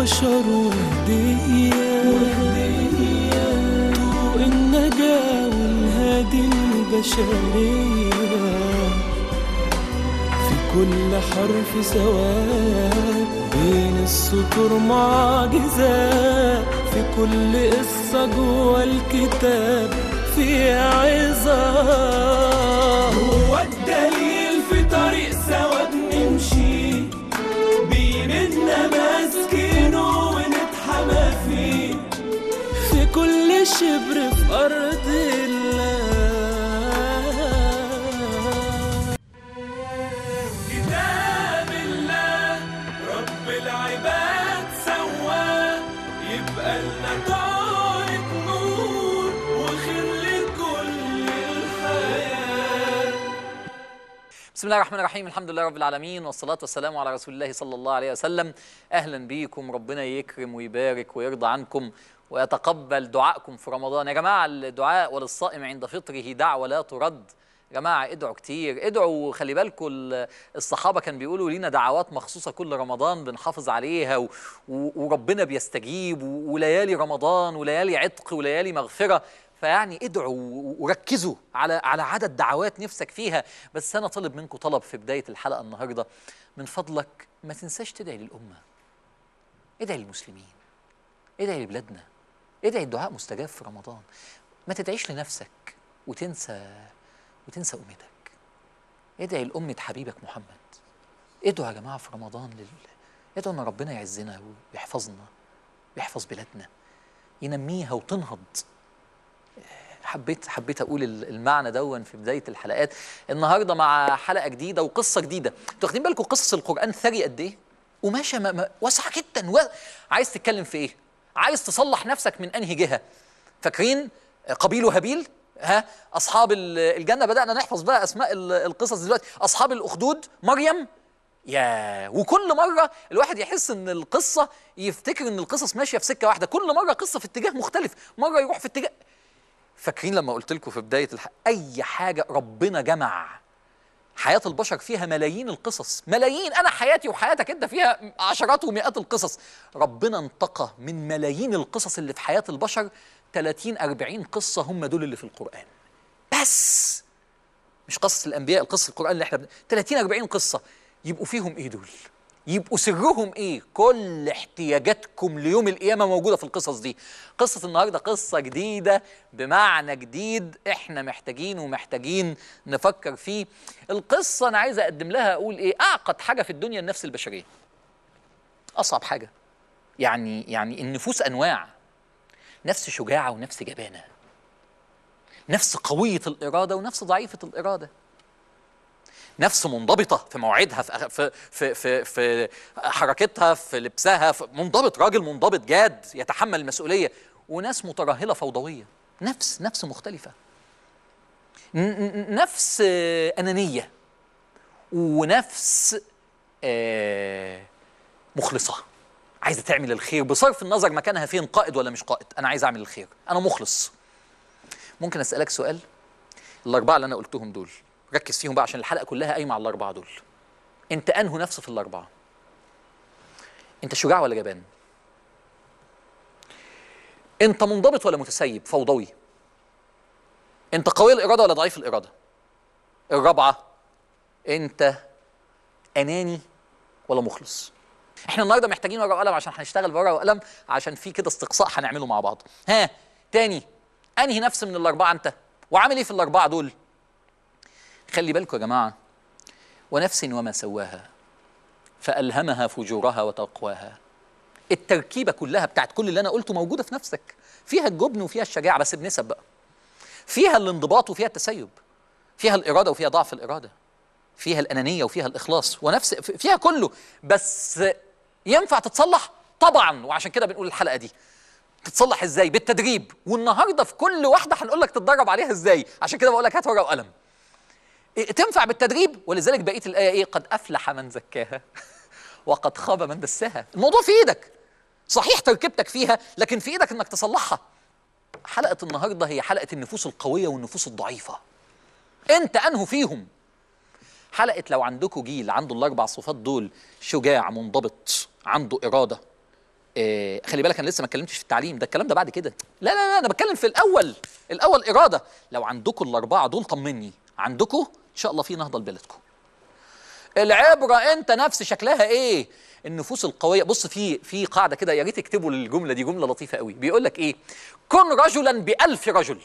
بشر وهدية طوق النجاة والهادي البشرية في كل حرف سواء بين السطور معجزات في كل قصة جوا الكتاب في عظات هو الدليل في طريق سوا بنمشي بإيدنا ماسكينه ونتحمى فيه في كل شبر في أرض الله كتاب الله رب العباد سواه يبقى لنا طارق نور وخير لكل الحياه بسم الله الرحمن الرحيم الحمد لله رب العالمين والصلاة والسلام على رسول الله صلى الله عليه وسلم أهلا بيكم ربنا يكرم ويبارك ويرضى عنكم ويتقبل دعائكم في رمضان يا جماعة الدعاء وللصائم عند فطره دعوة لا ترد يا جماعة ادعوا كتير ادعوا خلي بالكم ال- الصحابة كان بيقولوا لينا دعوات مخصوصة كل رمضان بنحافظ عليها و... و... وربنا بيستجيب و... وليالي رمضان وليالي عتق وليالي مغفرة فيعني ادعوا و- وركزوا على على عدد دعوات نفسك فيها بس انا طالب منكم طلب في بدايه الحلقه النهارده من فضلك ما تنساش تدعي للامه ادعي للمسلمين ادعي لبلادنا ادعي الدعاء مستجاب في رمضان ما تدعيش لنفسك وتنسى وتنسى امتك ادعي لامه حبيبك محمد ادعوا يا جماعه في رمضان لل... ادعوا ان ربنا يعزنا ويحفظنا ويحفظ بلادنا ينميها وتنهض حبيت حبيت اقول ال- المعنى دون في بدايه الحلقات النهارده مع حلقه جديده وقصه جديده انتوا واخدين بالكم قصص القران ثري قد ايه وماشيه م- م- واسعه جدا و... عايز تتكلم في ايه عايز تصلح نفسك من انهي جهه فاكرين قبيل وهابيل ها اصحاب ال- الجنه بدانا نحفظ بقى اسماء ال- القصص دلوقتي اصحاب الاخدود مريم يا وكل مره الواحد يحس ان القصه يفتكر ان القصص ماشيه في سكه واحده كل مره قصه في اتجاه مختلف مره يروح في اتجاه فاكرين لما قلت لكم في بدايه الح... اي حاجه ربنا جمع حياه البشر فيها ملايين القصص ملايين انا حياتي وحياتك انت فيها عشرات ومئات القصص ربنا انتقى من ملايين القصص اللي في حياه البشر 30 40 قصه هم دول اللي في القران بس مش قصص الانبياء القصص القران اللي احنا بن... 30 40 قصه يبقوا فيهم ايه دول يبقوا سرهم ايه كل احتياجاتكم ليوم القيامه موجوده في القصص دي قصه النهارده قصه جديده بمعنى جديد احنا محتاجين ومحتاجين نفكر فيه القصه انا عايز اقدم لها اقول ايه اعقد حاجه في الدنيا النفس البشريه اصعب حاجه يعني يعني النفوس انواع نفس شجاعه ونفس جبانه نفس قويه الاراده ونفس ضعيفه الاراده نفس منضبطه في مواعيدها في في في في, في حركتها في لبسها في منضبط راجل منضبط جاد يتحمل المسؤوليه وناس مترهله فوضويه نفس نفس مختلفه ن- ن- نفس آه، انانيه ونفس آه، مخلصه عايزه تعمل الخير بصرف النظر مكانها فين قائد ولا مش قائد انا عايز اعمل الخير انا مخلص ممكن اسالك سؤال الاربعه اللي انا قلتهم دول ركز فيهم بقى عشان الحلقه كلها قايمه على الاربعه دول انت انه نفس في الاربعه انت شجاع ولا جبان انت منضبط ولا متسيب فوضوي انت قوي الاراده ولا ضعيف الاراده الرابعه انت اناني ولا مخلص احنا النهارده محتاجين ورقه وقلم عشان هنشتغل بورقه وقلم عشان في كده استقصاء هنعمله مع بعض ها تاني انهي نفس من الاربعه انت وعامل ايه في الاربعه دول خلي بالكم يا جماعه ونفس وما سواها فالهمها فجورها وتقواها التركيبه كلها بتاعت كل اللي انا قلته موجوده في نفسك فيها الجبن وفيها الشجاعه بس بنسب بقى فيها الانضباط وفيها التسيب فيها الاراده وفيها ضعف الاراده فيها الانانيه وفيها الاخلاص ونفس فيها كله بس ينفع تتصلح طبعا وعشان كده بنقول الحلقه دي تتصلح ازاي بالتدريب والنهارده في كل واحده هنقول لك تتدرب عليها ازاي عشان كده بقول لك هات ورقه وقلم إيه، تنفع بالتدريب ولذلك بقيه الايه ايه قد افلح من زكاها وقد خاب من دساها الموضوع في ايدك صحيح تركيبتك فيها لكن في ايدك انك تصلحها حلقه النهارده هي حلقه النفوس القويه والنفوس الضعيفه انت انه فيهم حلقه لو عندكم جيل عنده الاربع صفات دول شجاع منضبط عنده اراده آه خلي بالك انا لسه ما اتكلمتش في التعليم ده الكلام ده بعد كده لا لا لا انا بتكلم في الاول الاول اراده لو عندكم الاربعه دول طمني عندكم ان شاء الله في نهضه لبلدكم العبره انت نفس شكلها ايه النفوس القويه بص في في قاعده كده يا ريت تكتبوا الجمله دي جمله لطيفه قوي بيقول لك ايه كن رجلا بألف رجل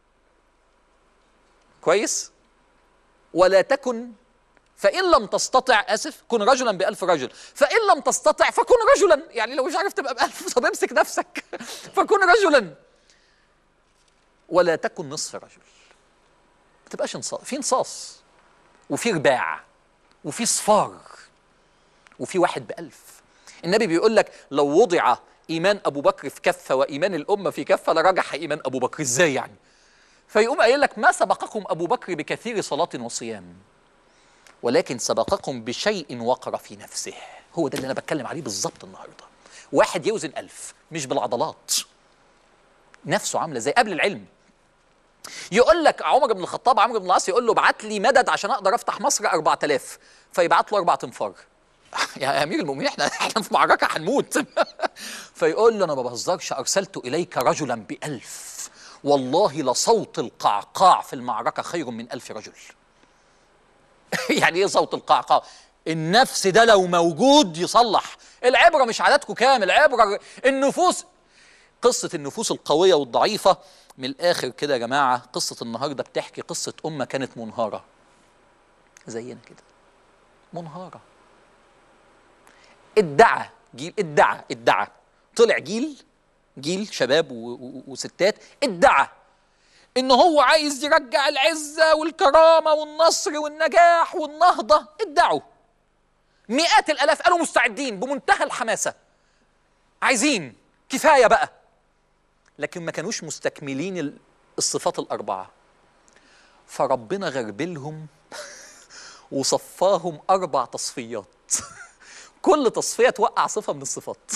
كويس ولا تكن فإن لم تستطع آسف كن رجلا بألف رجل فإن لم تستطع فكن رجلا يعني لو مش عارف تبقى بألف طب امسك نفسك فكن رجلا ولا تكن نصف رجل ما تبقاش انصاص في انصاص وفي رباع وفي صفار وفي واحد بألف النبي بيقول لك لو وضع إيمان أبو بكر في كفة وإيمان الأمة في كفة لرجح إيمان أبو بكر إزاي يعني فيقوم قايل لك ما سبقكم أبو بكر بكثير صلاة وصيام ولكن سبقكم بشيء وقر في نفسه هو ده اللي أنا بتكلم عليه بالظبط النهاردة واحد يوزن ألف مش بالعضلات نفسه عاملة زي قبل العلم يقول لك عمر بن الخطاب عمرو بن العاص يقول له ابعت لي مدد عشان اقدر افتح مصر 4000 فيبعت له اربع تنفار يا امير المؤمنين احنا احنا في معركه هنموت فيقول له انا ما بهزرش ارسلت اليك رجلا بألف والله لصوت القعقاع في المعركه خير من ألف رجل يعني ايه صوت القعقاع النفس ده لو موجود يصلح العبره مش عددكم كام العبره النفوس قصه النفوس القويه والضعيفه من الاخر كده يا جماعه قصه النهارده بتحكي قصه امه كانت منهاره زينا كده منهاره ادعى جيل ادعى ادعى طلع جيل جيل شباب و- و- وستات ادعى ان هو عايز يرجع العزه والكرامه والنصر والنجاح والنهضه ادعوا مئات الالاف قالوا مستعدين بمنتهى الحماسه عايزين كفايه بقى لكن ما كانوش مستكملين ال- الصفات الاربعه فربنا غربلهم وصفاهم اربع تصفيات كل تصفيه توقع صفه من الصفات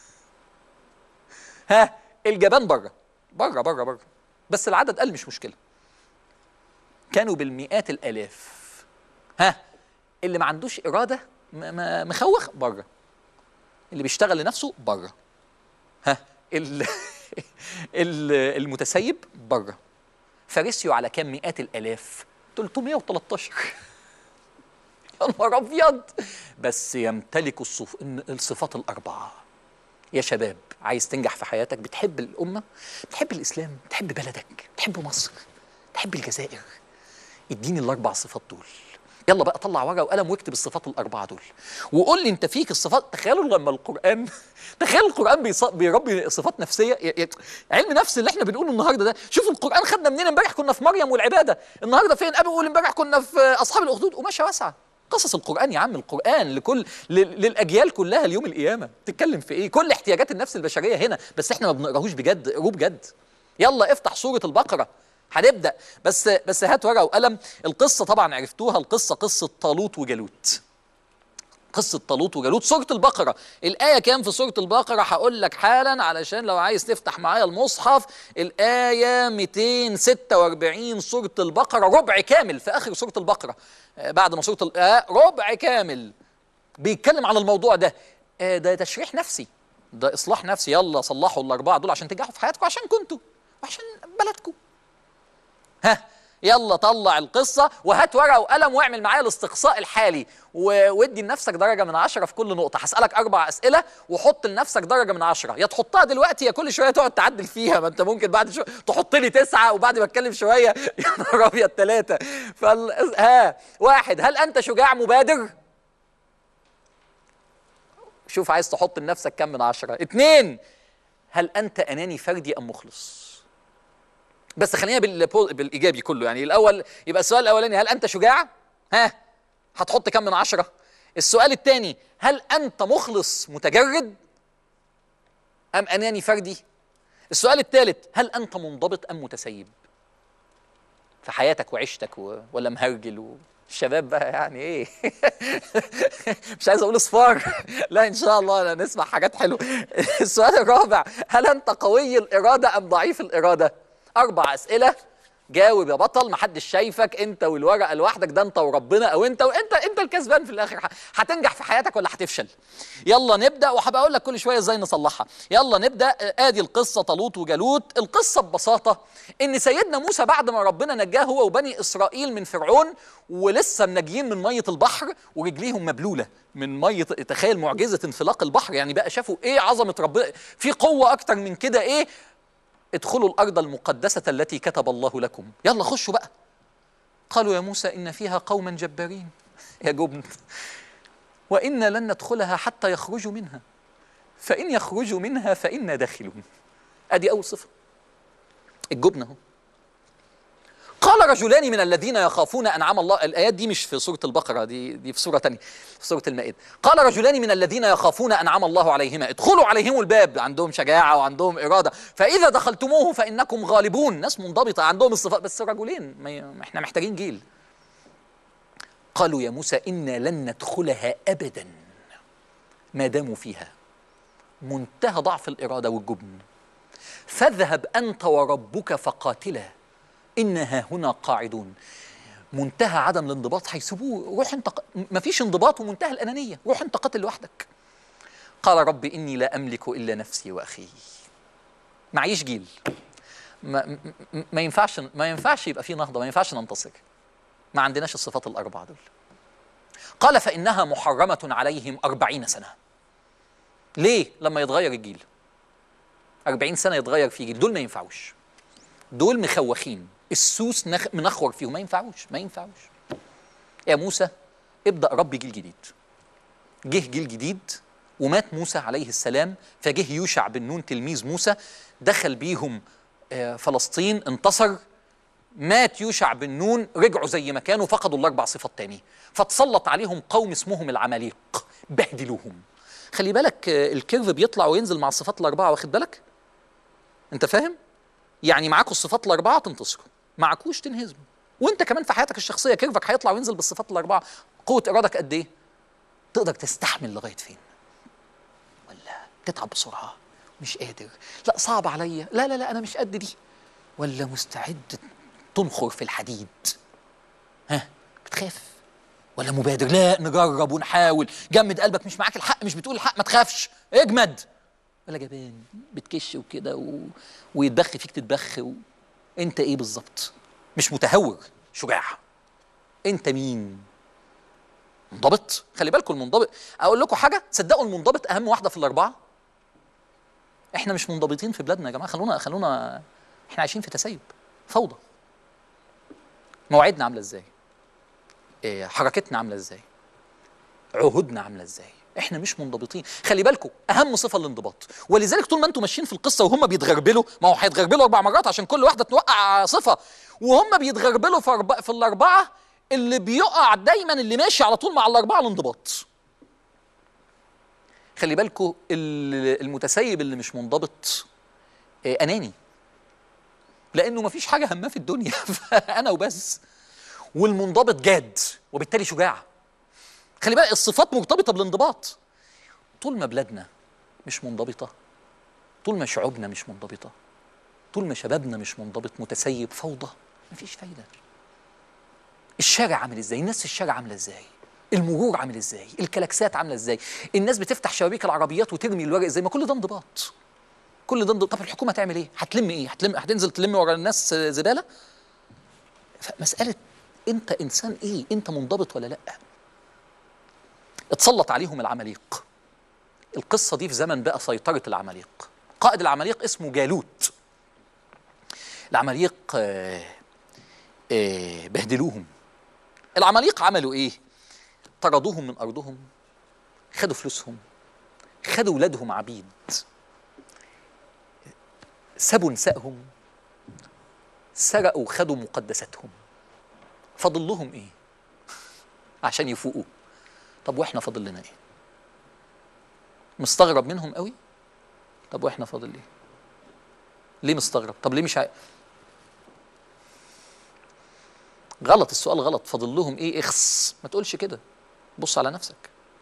ها الجبان بره بره بره بره بس العدد قل مش مشكله كانوا بالمئات الالاف ها اللي ما عندوش اراده م- م- مخوخ بره اللي بيشتغل لنفسه بره ها ال ال المتسيب بره فرسيوا على كام مئات الالاف 313 يا نهار ابيض بس يمتلكوا الصف... الصفات الاربعه يا شباب عايز تنجح في حياتك بتحب الامه بتحب الاسلام بتحب بلدك بتحب مصر بتحب الجزائر اديني الاربع صفات دول يلا بقى طلع ورقه وقلم واكتب الصفات الاربعه دول وقول لي انت فيك الصفات تخيلوا لما القران تخيل القران بيص... بيربي صفات نفسيه ي... ي... علم نفس اللي احنا بنقوله النهارده ده شوفوا القران خدنا منين امبارح كنا في مريم والعباده النهارده فين ابي بيقول امبارح كنا في اصحاب الاخدود وماشيه واسعه قصص القران يا عم القران لكل ل... للاجيال كلها ليوم القيامه تتكلم في ايه كل احتياجات النفس البشريه هنا بس احنا ما بنقراهوش بجد اقروه بجد يلا افتح سوره البقره هنبدا بس بس هات ورقه وقلم القصه طبعا عرفتوها القصه قصه طالوت وجالوت قصة طالوت وجالوت سورة البقرة الآية كام في سورة البقرة هقول لك حالا علشان لو عايز تفتح معايا المصحف الآية 246 سورة البقرة ربع كامل في آخر سورة البقرة آه بعد ما سورة ال- آه ربع كامل بيتكلم على الموضوع ده آه ده تشريح نفسي ده إصلاح نفسي يلا صلحوا الأربعة دول عشان تنجحوا في حياتكم عشان كنتوا وعشان بلدكم ها يلا طلع القصة وهات ورقة وقلم واعمل معايا الاستقصاء الحالي و- وادي لنفسك درجة من عشرة في كل نقطة هسألك أربع أسئلة وحط لنفسك درجة من عشرة يا تحطها دلوقتي يا كل شوية تقعد تعدل فيها ما أنت ممكن بعد شوية تحط لي تسعة وبعد ما أتكلم شوية يا نهار أبيض ثلاثة فال... ها واحد هل أنت شجاع مبادر؟ شوف عايز تحط لنفسك كم من عشرة اتنين هل أنت أناني فردي أم مخلص؟ بس خلينا بالبو- بالايجابي كله يعني الاول يبقى السؤال الاولاني هل انت شجاع ها هتحط كم من عشرة السؤال الثاني هل انت مخلص متجرد ام اناني فردي السؤال الثالث هل انت منضبط ام متسيب في حياتك وعيشتك و... ولا مهرجل و... الشباب بقى يعني ايه مش عايز اقول اصفار لا ان شاء الله أنا نسمع حاجات حلوه السؤال الرابع هل انت قوي الاراده ام ضعيف الاراده اربع اسئله جاوب يا بطل محدش شايفك انت والورقه لوحدك ده انت وربنا او انت وانت انت الكسبان في الاخر ه- هتنجح في حياتك ولا هتفشل يلا نبدا وهبقى اقول لك كل شويه ازاي نصلحها يلا نبدا آه، ادي القصه طالوت وجالوت القصه ببساطه ان سيدنا موسى بعد ما ربنا نجاه هو وبني اسرائيل من فرعون ولسه منجيين من ميه البحر ورجليهم مبلوله من ميه تخيل معجزه انفلاق البحر يعني بقى شافوا ايه عظمه ربنا في قوه اكتر من كده ايه ادخلوا الارض المقدسه التي كتب الله لكم يلا خشوا بقى قالوا يا موسى ان فيها قوما جبارين يا جبن وانا لن ندخلها حتى يخرجوا منها فان يخرجوا منها فانا داخلون ادي اول صفه الجبن اهو قال رجلان من الذين يخافون انعام الله الايات دي مش في سوره البقره دي دي في سوره تانية في سوره المائده قال رجلان من الذين يخافون انعم الله عليهما ادخلوا عليهم الباب عندهم شجاعه وعندهم اراده فاذا دخلتموه فانكم غالبون ناس منضبطه عندهم الصفات بس رجلين ما ي- ما احنا محتاجين جيل قالوا يا موسى انا لن ندخلها ابدا ما داموا فيها منتهى ضعف الاراده والجبن فاذهب انت وربك فقاتلا إنها هنا قاعدون منتهى عدم الانضباط هيسيبوه روح انت ق- مفيش انضباط ومنتهى الأنانية روح انت قاتل لوحدك قال رب إني لا أملك إلا نفسي وأخي معيش جيل ما, م- م- ما ينفعش ما ينفعش يبقى في نهضة ما ينفعش ننتصر ما عندناش الصفات الأربعة دول قال فإنها محرمة عليهم أربعين سنة ليه لما يتغير الجيل أربعين سنة يتغير في جيل دول ما ينفعوش دول مخوخين السوس نخ... منخور فيهم ما ينفعوش ما ينفعوش يا موسى ابدا ربي جيل جديد جه جيل جديد ومات موسى عليه السلام فجه يوشع بن نون تلميذ موسى دخل بيهم آه، فلسطين انتصر مات يوشع بن نون رجعوا زي ما كانوا فقدوا الاربع صفات تاني فتسلط عليهم قوم اسمهم العماليق بهدلوهم خلي بالك آه، الكيرف بيطلع وينزل مع الصفات الاربعه واخد بالك انت فاهم يعني معاكوا الصفات الاربعه تنتصروا معاكوش تنهزموا وانت كمان في حياتك الشخصيه كيرفك هيطلع وينزل بالصفات الاربعه قوه ارادك قد ايه تقدر تستحمل لغايه فين ولا تتعب بسرعه مش قادر لا صعب عليا لا لا لا انا مش قد دي ولا مستعد تنخر في الحديد ها بتخاف ولا مبادر لا نجرب ونحاول جمد قلبك مش معاك الحق مش بتقول الحق ما تخافش اجمد ولا جبان بتكش وكده و... ويتبخ فيك تتبخ و... انت ايه بالظبط مش متهور شجاع انت مين منضبط خلي بالكم المنضبط اقول لكم حاجه تصدقوا المنضبط اهم واحده في الاربعه احنا مش منضبطين في بلادنا يا جماعه خلونا خلونا احنا عايشين في تسيب فوضى مواعيدنا عامله ازاي إيه حركتنا عامله ازاي عهودنا عامله ازاي احنا مش منضبطين خلي بالكم اهم صفه الانضباط ولذلك طول ما انتم ماشيين في القصه وهم بيتغربلوا ما هو هيتغربلوا اربع مرات عشان كل واحده توقع صفه وهم بيتغربلوا في أربع في الاربعه اللي بيقع دايما اللي ماشي على طول مع الاربعه الانضباط خلي بالكم ال- المتسيب اللي مش منضبط آه، اناني لانه مفيش حاجه هماه في الدنيا فانا وبس والمنضبط جاد وبالتالي شجاع خلي بالك الصفات مرتبطه بالانضباط طول ما بلادنا مش منضبطه طول ما شعوبنا مش منضبطه طول ما شبابنا مش منضبط متسيب فوضى مفيش فايده الشارع عامل ازاي الناس في الشارع عامله ازاي المرور عامل ازاي الكلاكسات عامله ازاي الناس بتفتح شبابيك العربيات وترمي الورق ازاي ما كل ده انضباط كل ده انضباط طب الحكومه تعمل ايه هتلم ايه هتلم هتنزل تلم ورا الناس زباله فمساله انت انسان ايه انت منضبط ولا لا اتسلط عليهم العماليق القصة دي في زمن بقى سيطرة العماليق قائد العماليق اسمه جالوت العماليق آه، آه، بهدلوهم العماليق عملوا ايه طردوهم من ارضهم خدوا فلوسهم خدوا ولادهم عبيد سابوا نسائهم سرقوا وخدوا مقدساتهم فاضل لهم ايه عشان يفوقوا طب واحنا فاضل لنا ايه مستغرب منهم قوي طب واحنا فاضل ايه ليه مستغرب طب ليه مش عاي... غلط السؤال غلط فاضل لهم ايه اخس ما تقولش كده بص على نفسك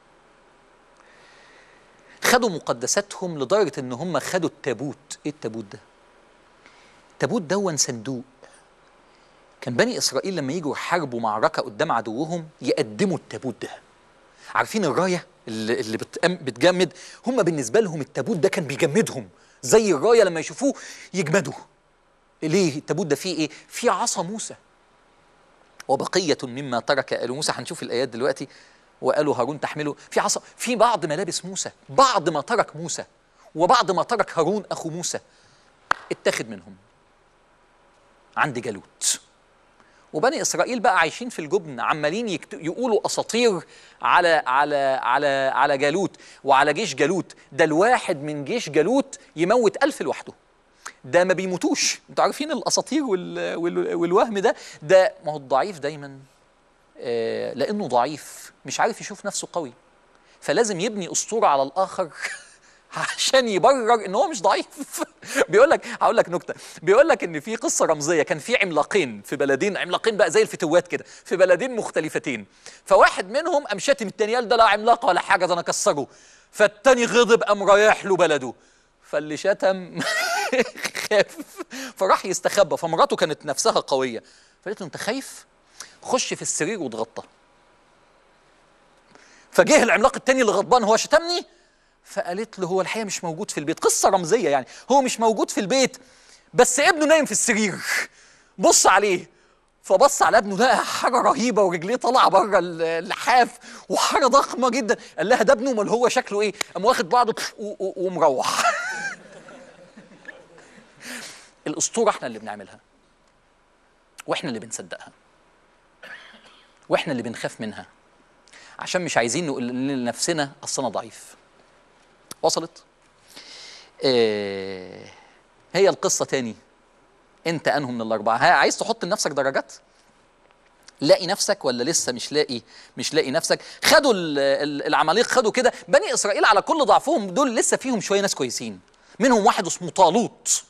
خدوا مقدساتهم لدرجة ان هم خدوا التابوت ايه التابوت ده التابوت دون صندوق كان بني اسرائيل لما يجوا يحاربوا معركه قدام عدوهم يقدموا التابوت ده عارفين الرايه اللي, اللي بتأم بتجمد هم بالنسبه لهم التابوت ده كان بيجمدهم زي الرايه لما يشوفوه يجمدوا ليه التابوت ده فيه ايه فيه عصا موسى وبقيه مما ترك ال موسى هنشوف الايات دلوقتي وقالوا هارون تحمله في عصا في بعض ملابس موسى بعض ما ترك موسى وبعض ما ترك هارون اخو موسى اتاخد منهم عند جالوت وبني اسرائيل بقى عايشين في الجبن عمالين يكت... يقولوا اساطير على على على على جالوت وعلى جيش جالوت ده الواحد من جيش جالوت يموت ألف لوحده ده ما بيموتوش انتوا عارفين الاساطير وال... وال... والوهم ده ده ما هو الضعيف دايما آه لانه ضعيف مش عارف يشوف نفسه قوي فلازم يبني اسطوره على الاخر عشان يبرر ان هو مش ضعيف بيقول لك هقول لك نكته بيقول لك ان في قصه رمزيه كان في عملاقين في بلدين عملاقين بقى زي الفتوات كده في بلدين مختلفتين فواحد منهم قام شاتم التاني قال ده لا عملاق ولا حاجه ده انا كسره فالتاني غضب قام رايح له بلده فاللي شتم خاف فراح يستخبى فمراته كانت نفسها قويه فقالت له انت خايف خش في السرير واتغطى فجه العملاق التاني اللي غضبان هو شتمني فقالت له هو الحقيقه مش موجود في البيت قصه رمزيه يعني هو مش موجود في البيت بس ابنه نايم في السرير بص عليه فبص على ابنه لقى حاجه رهيبه ورجليه طالعه بره اللحاف وحاجه ضخمه جدا قال لها ده ابنه امال هو شكله ايه قام واخد بعضه ومروح الاسطوره احنا اللي بنعملها واحنا اللي بنصدقها واحنا اللي بنخاف منها عشان مش عايزين نقول لنفسنا اصل انا ضعيف وصلت إيه هي القصة تاني انت انه من الاربعة ها عايز تحط لنفسك درجات لاقي نفسك ولا لسه مش لاقي مش لاقي نفسك خدوا العماليق خدوا كده بني اسرائيل على كل ضعفهم دول لسه فيهم شويه ناس كويسين منهم واحد اسمه طالوت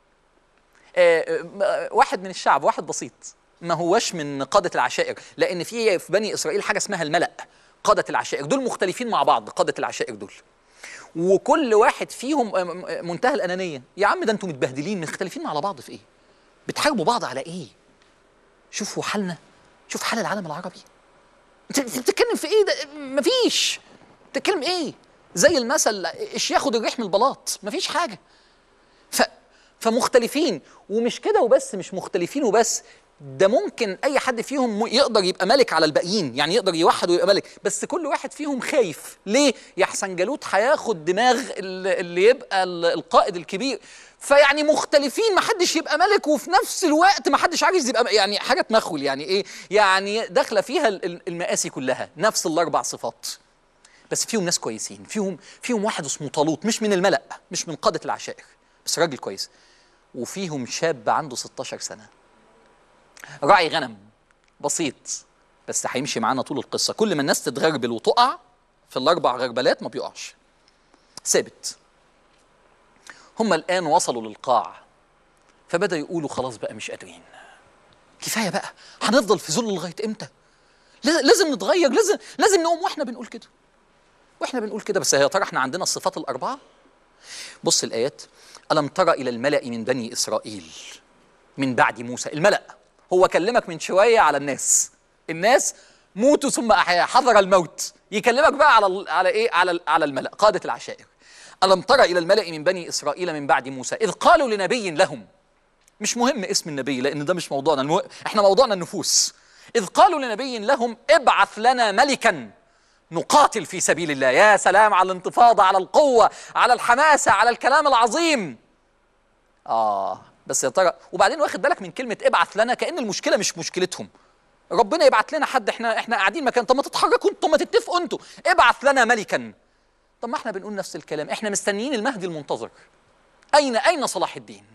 آه واحد من الشعب واحد بسيط ما هوش من قادة العشائر لأن في في بني إسرائيل حاجة اسمها الملأ قادة العشائر دول مختلفين مع بعض قادة العشائر دول وكل واحد فيهم منتهى الانانيه يا عم ده انتوا متبهدلين مختلفين على بعض في ايه بتحاربوا بعض على ايه شوفوا حالنا شوف حال العالم العربي انت بتتكلم في ايه ده مفيش بتتكلم ايه زي المثل ايش ياخد الريح من البلاط مفيش حاجه ف فمختلفين ومش كده وبس مش مختلفين وبس ده ممكن اي حد فيهم يقدر يبقى ملك على الباقيين يعني يقدر يوحد ويبقى ملك بس كل واحد فيهم خايف ليه يحسن جالوت هياخد دماغ اللي يبقى القائد الكبير فيعني مختلفين ما حدش يبقى ملك وفي نفس الوقت ما حدش عايز يبقى يعني حاجه تمخول يعني ايه يعني داخله فيها المآسي كلها نفس الاربع صفات بس فيهم ناس كويسين فيهم فيهم واحد اسمه طالوت مش من الملأ مش من قادة العشائر بس راجل كويس وفيهم شاب عنده 16 سنه راعي غنم بسيط بس هيمشي معانا طول القصه كل ما الناس تتغربل وتقع في الاربع غربلات ما بيقعش ثابت هم الان وصلوا للقاع فبدا يقولوا خلاص بقى مش قادرين كفايه بقى هنفضل في ذل لغايه امتى لازم نتغير لازم لازم نقوم واحنا بنقول كده واحنا بنقول كده بس يا ترى احنا عندنا الصفات الاربعه بص الايات الم ترى الى الملا من بني اسرائيل من بعد موسى الملأ هو كلمك من شوية على الناس الناس موتوا ثم أحيا حضر الموت يكلمك بقى على على ايه على على الملأ قادة العشائر ألم ترى إلى الملأ من بني إسرائيل من بعد موسى إذ قالوا لنبي لهم مش مهم اسم النبي لأن ده مش موضوعنا المو... احنا موضوعنا النفوس إذ قالوا لنبي لهم ابعث لنا ملكا نقاتل في سبيل الله يا سلام على الانتفاضة على القوة على الحماسة على الكلام العظيم آه بس يا ترى وبعدين واخد بالك من كلمه ابعث لنا كان المشكله مش مشكلتهم ربنا يبعت لنا حد احنا احنا قاعدين مكان طب ما تتحركوا انتوا ما تتفقوا انتوا ابعث لنا ملكا طب ما احنا بنقول نفس الكلام احنا مستنيين المهدي المنتظر اين اين صلاح الدين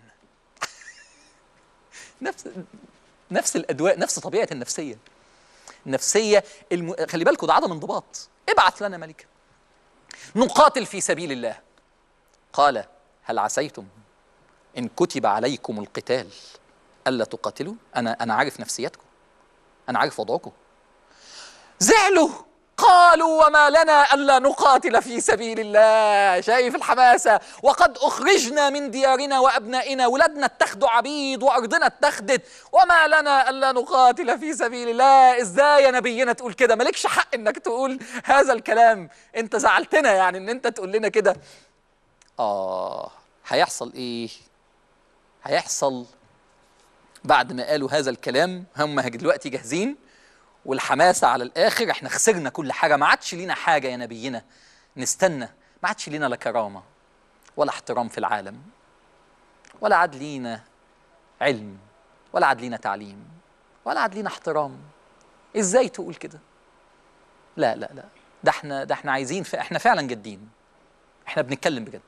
نفس نفس الادواء نفس طبيعه النفسيه النفسيه الم... خلي بالكم ده عدم انضباط ابعث لنا ملكا نقاتل في سبيل الله قال هل عسيتم إن كتب عليكم القتال ألا تقاتلوا أنا أنا عارف نفسيتكم أنا عارف وضعكم زعلوا قالوا وما لنا الا نقاتل في سبيل الله شايف الحماسه وقد اخرجنا من ديارنا وابنائنا ولادنا اتخذوا عبيد وارضنا اتخذت وما لنا الا نقاتل في سبيل الله ازاي يا نبينا تقول كده مالكش حق انك تقول هذا الكلام انت زعلتنا يعني ان انت تقول لنا كده اه هيحصل ايه هيحصل بعد ما قالوا هذا الكلام هم دلوقتي جاهزين والحماسه على الاخر احنا خسرنا كل حاجه ما عادش لينا حاجه يا نبينا نستنى ما عادش لينا لا كرامه ولا احترام في العالم ولا عاد لينا علم ولا عاد لينا تعليم ولا عاد لينا احترام ازاي تقول كده لا لا لا ده احنا ده احنا عايزين ف... احنا فعلا جادين احنا بنتكلم بجد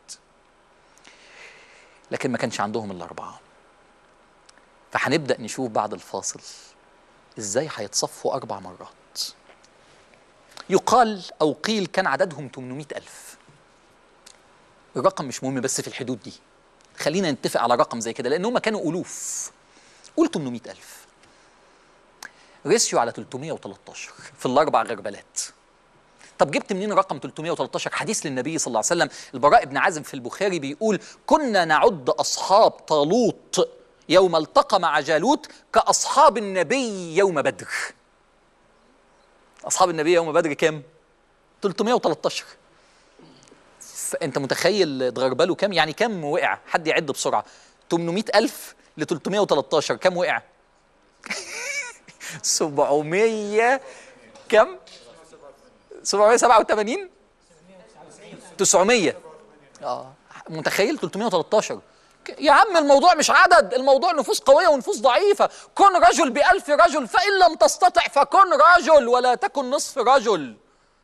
لكن ما كانش عندهم الا اربعه فهنبدا نشوف بعد الفاصل ازاي هيتصفوا اربع مرات يقال او قيل كان عددهم 800 الف الرقم مش مهم بس في الحدود دي خلينا نتفق على رقم زي كده لان هم كانوا الوف قول 800 الف ريسيو على 313 في الاربع غربلات طب جبت منين رقم 313 حديث للنبي صلى الله عليه وسلم البراء بن عازم في البخاري بيقول كنا نعد اصحاب طالوت يوم التقى مع جالوت كأصحاب النبي يوم بدر أصحاب النبي يوم بدر كام؟ 313 فأنت متخيل اتغربلوا كام؟ يعني كام وقع؟ حد يعد بسرعة 800 ألف ل 313 كام وقع؟ 700 كم؟ 787 900 اه متخيل 313 يا عم الموضوع مش عدد الموضوع نفوس قوية ونفوس ضعيفة كن رجل بألف رجل فإن لم تستطع فكن رجل ولا تكن نصف رجل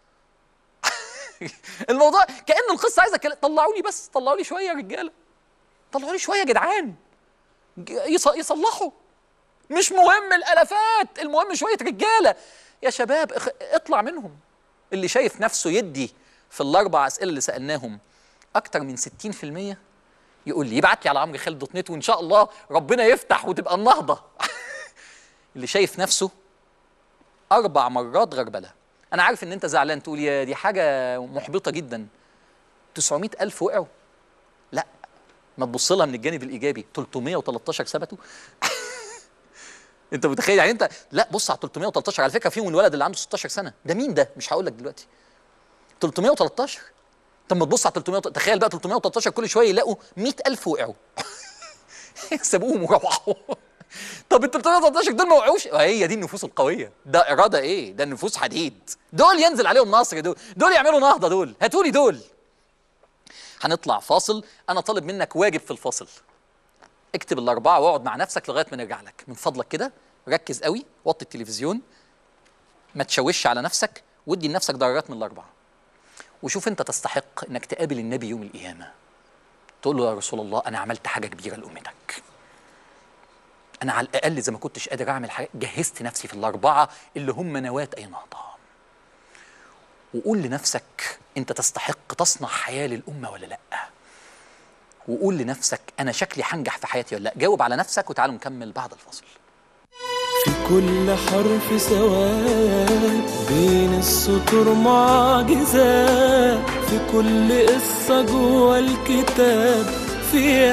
الموضوع كأن القصة عايزة كلا... طلعوا لي بس طلعوا لي شوية يا رجالة طلعوا لي شوية يا جدعان يص... يصلحوا مش مهم الالافات المهم شويه رجاله يا شباب اخ- اطلع منهم اللي شايف نفسه يدي في الاربع اسئله اللي سالناهم اكتر من 60% يقول لي يبعت لي على عمرو خالد دوت نت وان شاء الله ربنا يفتح وتبقى النهضه اللي شايف نفسه اربع مرات غربله انا عارف ان انت زعلان تقول يا دي حاجه محبطه جدا 900 الف وقعوا لا ما تبص لها من الجانب الايجابي 313 ثبتوا انت متخيل يعني انت لا بص على 313 على فكره فيهم الولد اللي عنده 16 سنه ده مين ده مش هقول لك دلوقتي 313 طب ما تبص على 300 تخيل بقى 313 كل شويه يلاقوا 100000 وقعوا سابوهم وروحوا طب ال 313 دول ما وقعوش هي دي النفوس القويه ده اراده ايه ده النفوس حديد دول ينزل عليهم نصر دول دول يعملوا نهضه دول هاتولي دول هنطلع فاصل انا طالب منك واجب في الفاصل اكتب الاربعه واقعد مع نفسك لغايه ما نرجع لك من فضلك كده ركز قوي وطي التلفزيون ما تشوش على نفسك وادي لنفسك درجات من الاربعه وشوف انت تستحق انك تقابل النبي يوم القيامه تقول له يا رسول الله انا عملت حاجه كبيره لامتك انا على الاقل اذا ما كنتش قادر اعمل حاجه جهزت نفسي في الاربعه اللي هم نواه اي نهضه وقول لنفسك انت تستحق تصنع حياه للامه ولا لا وقول لنفسك انا شكلي هنجح في حياتي ولا لا جاوب على نفسك وتعالوا نكمل بعد الفاصل في كل حرف سواء بين السطور معجزات في كل قصة جوا الكتاب في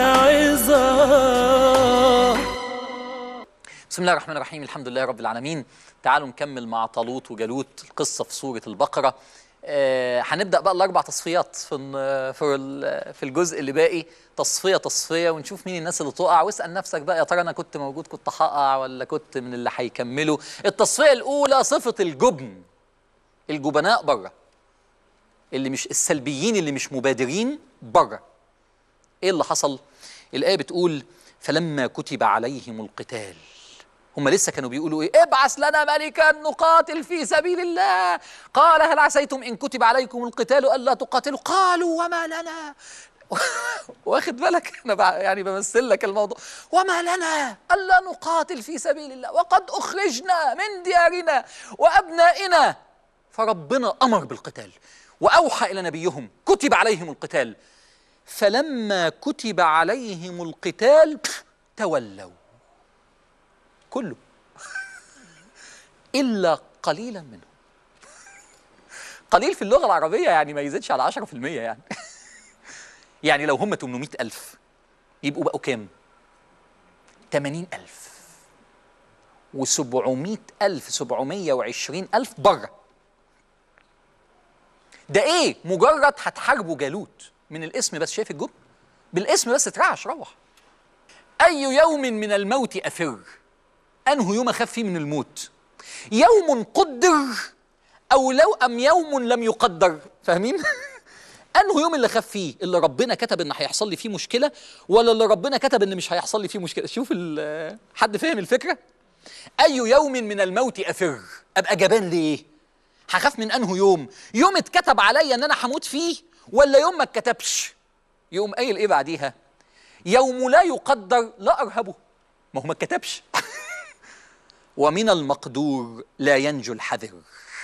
عظة بسم الله الرحمن الرحيم الحمد لله رب العالمين تعالوا نكمل مع طالوت وجالوت القصه في سوره البقره آه، هنبدا بقى الاربع تصفيات في الن- في ال- في الجزء اللي باقي تصفيه تصفيه ونشوف مين الناس اللي تقع واسال نفسك بقى يا ترى انا كنت موجود كنت هقع ولا كنت من اللي هيكملوا التصفيه الاولى صفه الجبن الجبناء بره اللي مش السلبيين اللي مش مبادرين بره ايه اللي حصل الايه بتقول فلما كتب عليهم القتال هم لسه كانوا بيقولوا ايه ابعث لنا ملكا نقاتل في سبيل الله قال هل عسيتم ان كتب عليكم القتال الا تقاتلوا قالوا وما لنا واخد بالك انا بع- يعني بمثل لك الموضوع وما لنا الا نقاتل في سبيل الله وقد اخرجنا من ديارنا وابنائنا فربنا امر بالقتال واوحى الى نبيهم كتب عليهم القتال فلما كتب عليهم القتال تولوا كله الا قليلا منهم قليل في اللغه العربيه يعني ما يزيدش على 10% يعني يعني لو هم 800 ألف يبقوا بقوا كام 80 ألف و700 ألف 720 ألف بره ده ايه مجرد هتحاربوا جالوت من الاسم بس شايف الجمله بالاسم بس اترعش روح اي يوم من الموت افر انه يوم اخاف فيه من الموت يوم قدر او لو ام يوم لم يقدر فاهمين انه يوم اللي خاف فيه اللي ربنا كتب ان هيحصل لي فيه مشكله ولا اللي ربنا كتب ان مش هيحصل لي فيه مشكله شوف ال- حد فاهم الفكره اي يوم من الموت افر ابقى جبان ليه هخاف من انه يوم يوم اتكتب عليا ان انا هموت فيه ولا يوم ما اتكتبش يقوم قايل ايه بعديها يوم لا يقدر لا ارهبه ما هو ما اتكتبش ومن المقدور لا ينجو الحذر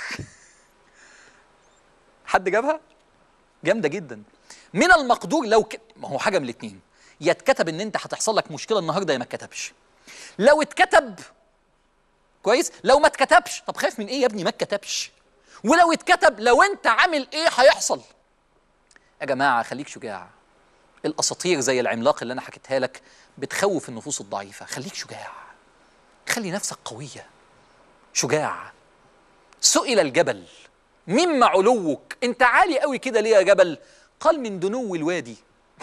حد جابها جامده جدا من المقدور لو ك... ما هو حاجه من الاثنين يا اتكتب ان انت هتحصل لك مشكله النهارده يا ما اتكتبش لو اتكتب كويس لو ما اتكتبش طب خايف من ايه يا ابني ما اتكتبش ولو اتكتب لو انت عامل ايه هيحصل يا جماعه خليك شجاع الاساطير زي العملاق اللي انا حكيتها لك بتخوف النفوس الضعيفه خليك شجاع خلي نفسك قويه شجاع سئل الجبل مما علوك انت عالي قوي كده ليه يا جبل قال من دنو الوادي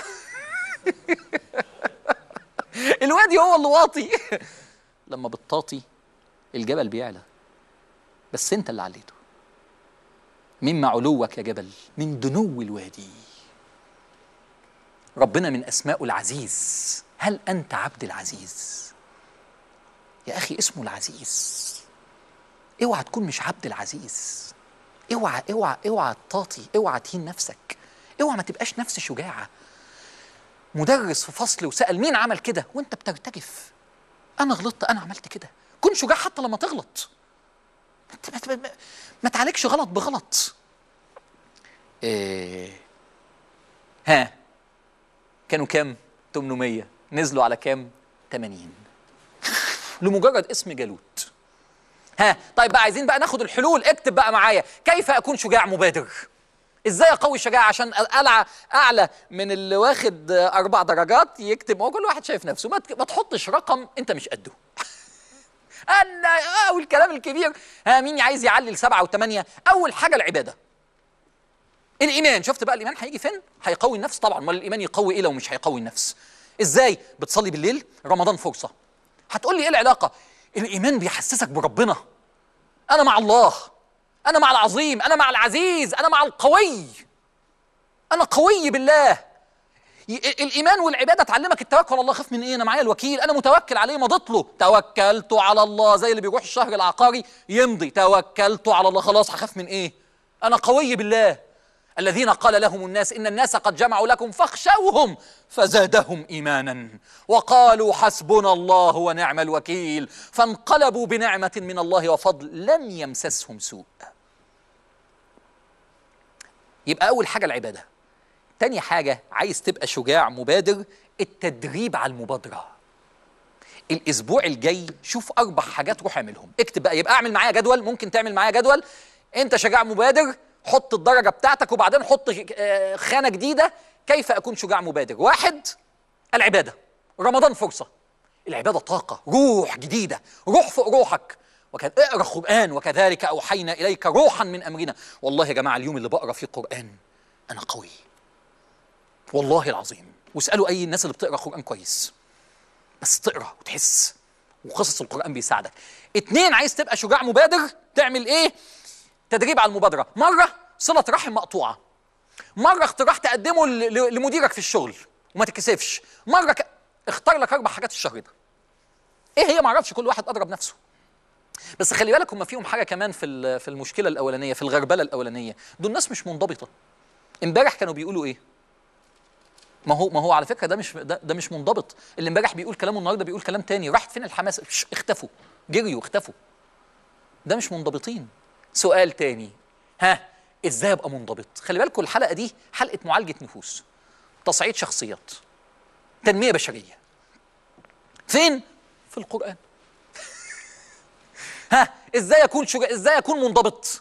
الوادي هو اللي واطي لما بتطاطي الجبل بيعلى بس انت اللي عليته مما علوك يا جبل من دنو الوادي ربنا من اسمائه العزيز هل انت عبد العزيز يا اخي اسمه العزيز اوعى تكون مش عبد العزيز اوعى اوعى اوعى تطاطي اوعى تهين نفسك اوعى ما تبقاش نفس شجاعه مدرس في فصل وسال مين عمل كده وانت بترتجف انا غلطت انا عملت كده كن شجاع حتى لما تغلط ما ت- ما- ما- ما تعالجش غلط بغلط إيه. ها كانوا كام 800 نزلوا على كام 80 لمجرد اسم جالوت ها طيب بقى عايزين بقى ناخد الحلول اكتب بقى معايا كيف اكون شجاع مبادر ازاي اقوي الشجاعه عشان اعلى اعلى من اللي واخد اربع درجات يكتب هو كل واحد شايف نفسه ما ت- ما تحطش رقم انت مش قده انا اه والكلام الكبير ها مين عايز يعلي لسبعه وثمانيه اول حاجه العباده الايمان شفت بقى الايمان هيجي فين هيقوي النفس طبعا امال الايمان يقوي ايه لو مش هيقوي النفس ازاي بتصلي بالليل رمضان فرصه هتقول لي ايه العلاقه الايمان بيحسسك بربنا انا مع الله انا مع العظيم انا مع العزيز انا مع القوي انا قوي بالله ي- الايمان والعباده تعلمك التوكل على الله خاف من ايه انا معايا الوكيل انا متوكل عليه مضيت له توكلت على الله زي اللي بيروح الشهر العقاري يمضي توكلت على الله خلاص هخاف من ايه انا قوي بالله الذين قال لهم الناس ان الناس قد جمعوا لكم فاخشوهم فزادهم ايمانا وقالوا حسبنا الله ونعم الوكيل فانقلبوا بنعمه من الله وفضل لم يمسسهم سوء يبقى اول حاجه العباده تاني حاجة عايز تبقى شجاع مبادر التدريب على المبادرة الأسبوع الجاي شوف أربع حاجات روح اعملهم اكتب بقى يبقى اعمل معايا جدول ممكن تعمل معايا جدول أنت شجاع مبادر حط الدرجة بتاعتك وبعدين حط آه، خانة جديدة كيف أكون شجاع مبادر واحد العبادة رمضان فرصة العبادة طاقة روح جديدة روح فوق روحك وكذا اقرا قرآن وكذلك أوحينا إليك روحا من أمرنا والله يا جماعة اليوم اللي بقرا فيه قرآن أنا قوي والله العظيم واسالوا اي الناس اللي بتقرا قران كويس بس تقرا وتحس وقصص القران بيساعدك اتنين عايز تبقى شجاع مبادر تعمل ايه تدريب على المبادره مره صله رحم مقطوعه مره اقتراح تقدمه ل- ل- لمديرك في الشغل وما تتكسفش مره ك... اختار لك اربع حاجات الشهر ده ايه هي ما اعرفش كل واحد اضرب نفسه بس خلي بالك هم فيهم حاجه كمان في ال- في المشكله الاولانيه في الغربله الاولانيه دول ناس مش منضبطه امبارح كانوا بيقولوا ايه ما هو ما هو على فكره ده مش ده, ده مش منضبط اللي امبارح بيقول كلام والنهارده بيقول كلام تاني راحت فين الحماس شش، اختفوا جريوا اختفوا ده مش منضبطين سؤال تاني ها ازاي ابقى منضبط خلي بالكم الحلقه دي حلقه معالجه نفوس تصعيد شخصيات تنميه بشريه فين في القران ها ازاي اكون شجاع ازاي اكون منضبط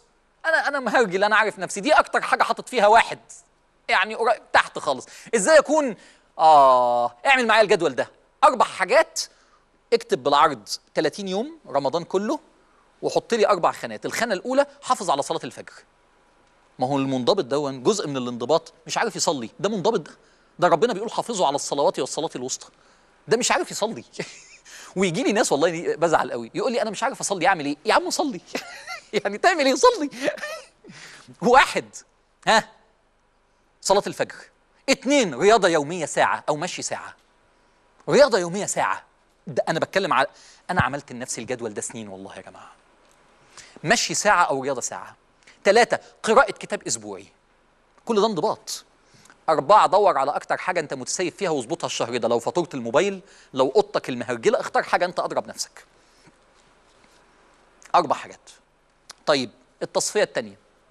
انا انا مهرجل انا عارف نفسي دي اكتر حاجه حاطط فيها واحد يعني قريب تحت خالص ازاي اكون اه اعمل معايا الجدول ده اربع حاجات اكتب بالعرض 30 يوم رمضان كله وحط لي اربع خانات الخانه الاولى حافظ على صلاه الفجر ما هو المنضبط دون جزء من الانضباط مش عارف يصلي ده منضبط ده ده ربنا بيقول حافظوا على الصلوات والصلاه الوسطى ده مش عارف يصلي ويجي لي ناس والله بزعل قوي يقول لي انا مش عارف اصلي اعمل ايه يا عم صلي يعني تعمل ايه صلي واحد ها صلاه الفجر اتنين رياضه يوميه ساعه او مشي ساعه رياضه يوميه ساعه ده انا بتكلم على انا عملت لنفسي الجدول ده سنين والله يا جماعه مشي ساعه او رياضه ساعه ثلاثة قراءة كتاب أسبوعي كل ده انضباط أربعة دور على أكتر حاجة أنت متسيب فيها واظبطها الشهر ده لو فاتورة الموبايل لو أوضتك المهرجلة اختار حاجة أنت أضرب نفسك أربع حاجات طيب التصفية الثانية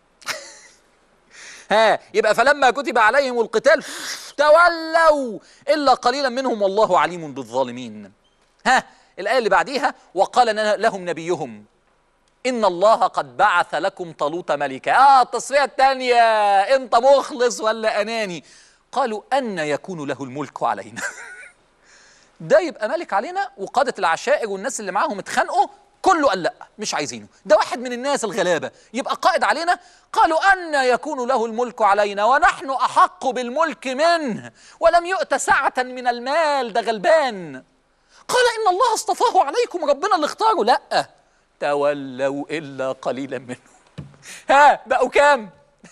ها يبقى فلما كتب عليهم القتال تولوا إلا قليلا منهم والله عليم بالظالمين ها الآية اللي بعديها وقال لهم نبيهم إن الله قد بعث لكم طالوت ملكا آه التصفية الثانية أنت مخلص ولا أناني قالوا أن يكون له الملك علينا ده يبقى ملك علينا وقادة العشائر والناس اللي معاهم اتخانقوا كله قال لا مش عايزينه ده واحد من الناس الغلابة يبقى قائد علينا قالوا أن يكون له الملك علينا ونحن أحق بالملك منه ولم يؤت سعة من المال ده غلبان قال إن الله اصطفاه عليكم ربنا اللي اختاره لأ تولوا إلا قليلا منهم ها بقوا كام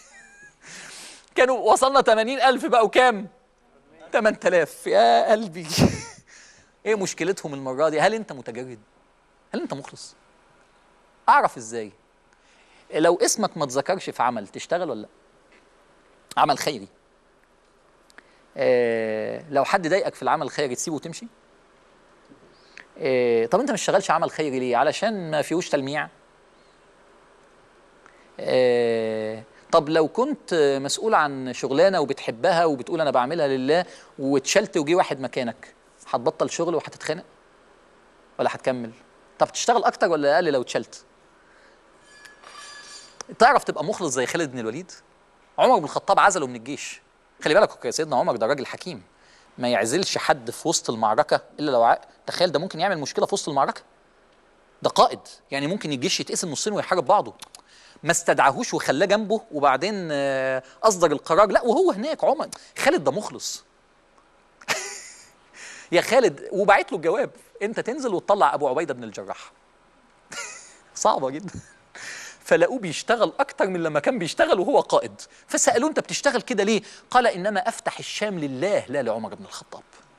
كانوا وصلنا 80 ألف بقوا كام 8000 يا قلبي ايه مشكلتهم المرة دي هل انت متجرد هل انت مخلص اعرف ازاي لو اسمك ما تذكرش في عمل تشتغل ولا لا عمل خيري آه لو حد ضايقك في العمل الخيري تسيبه وتمشي إيه طب انت مش شغالش عمل خيري ليه علشان ما فيهوش تلميع إيه طب لو كنت مسؤول عن شغلانه وبتحبها وبتقول انا بعملها لله واتشلت وجي واحد مكانك هتبطل شغل وهتتخانق ولا هتكمل طب تشتغل اكتر ولا اقل لو اتشلت تعرف تبقى مخلص زي خالد بن الوليد عمر بن الخطاب عزله من الجيش خلي بالك سيدنا عمر ده راجل حكيم ما يعزلش حد في وسط المعركة إلا لو ع... تخيل ده ممكن يعمل مشكلة في وسط المعركة ده قائد يعني ممكن الجيش يتقسم نصين ويحارب بعضه ما استدعاهوش وخلاه جنبه وبعدين أصدر القرار لا وهو هناك عمر خالد ده مخلص يا خالد وبعت له الجواب انت تنزل وتطلع ابو عبيده بن الجراح صعبه جدا فلقوه بيشتغل اكتر من لما كان بيشتغل وهو قائد فسالوه انت بتشتغل كده ليه قال انما افتح الشام لله لا لعمر بن الخطاب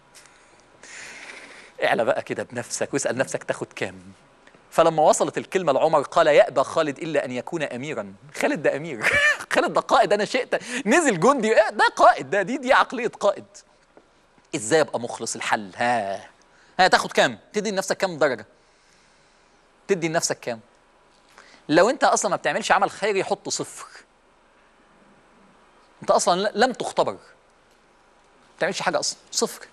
اعلى بقى كده بنفسك واسال نفسك تاخد كام فلما وصلت الكلمه لعمر قال يأبى خالد الا ان يكون اميرا خالد ده امير خالد ده قائد انا شئت نزل جندي ده قائد ده دي دي عقليه قائد ازاي ابقى مخلص الحل ها ها تاخد كام تدي لنفسك كام درجه تدي لنفسك كام لو انت اصلا ما بتعملش عمل خيري حط صفر انت اصلا لم تختبر ما بتعملش حاجه اصلا صفر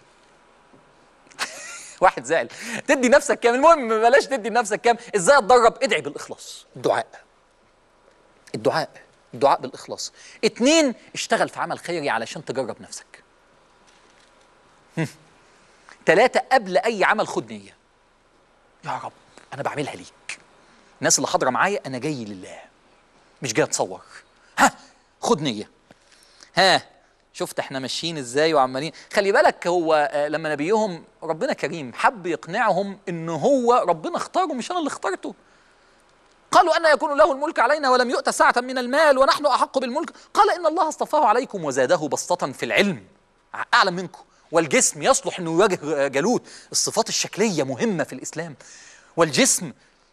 واحد زعل تدي نفسك كام المهم بلاش تدي لنفسك كام ازاي اتدرب ادعي بالاخلاص الدعاء الدعاء الدعاء بالاخلاص اتنين اشتغل في عمل خيري علشان تجرب نفسك ثلاثة قبل أي عمل خد نية يا رب أنا بعملها ليك الناس اللي حاضرة معايا أنا جاي لله مش جاي أتصور ها خد نية ها شفت احنا ماشيين ازاي وعمالين خلي بالك هو آه لما نبيهم ربنا كريم حب يقنعهم ان هو ربنا اختاره مش انا اللي اخترته قالوا أن يكون له الملك علينا ولم يؤت سعة من المال ونحن أحق بالملك قال إن الله اصطفاه عليكم وزاده بسطة في العلم أعلم منكم والجسم يصلح أنه يواجه جالوت الصفات الشكلية مهمة في الإسلام والجسم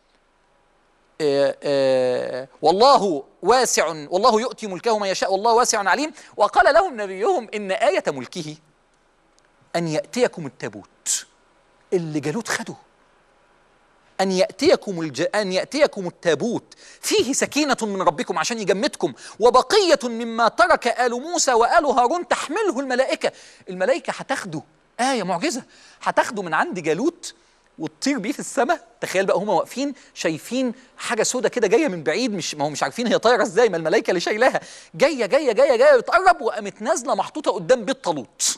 آآ آآ والله واسع والله يؤتي ملكه من يشاء والله واسع عليم وقال لهم نبيهم إن آية ملكه أن يأتيكم التابوت اللي جالوت خده أن يأتيكم الج... أن يأتيكم التابوت فيه سكينة من ربكم عشان يجمدكم وبقية مما ترك آل موسى وآل هارون تحمله الملائكة الملائكة هتاخده آية معجزة هتاخده من عند جالوت وتطير بيه في السماء تخيل بقى هما واقفين شايفين حاجه سودة كده جايه من بعيد مش ما هو مش عارفين هي طايره ازاي ما الملائكه اللي شايلاها جايه جايه جايه جايه بتقرب وقامت نازله محطوطه قدام بيت طالوت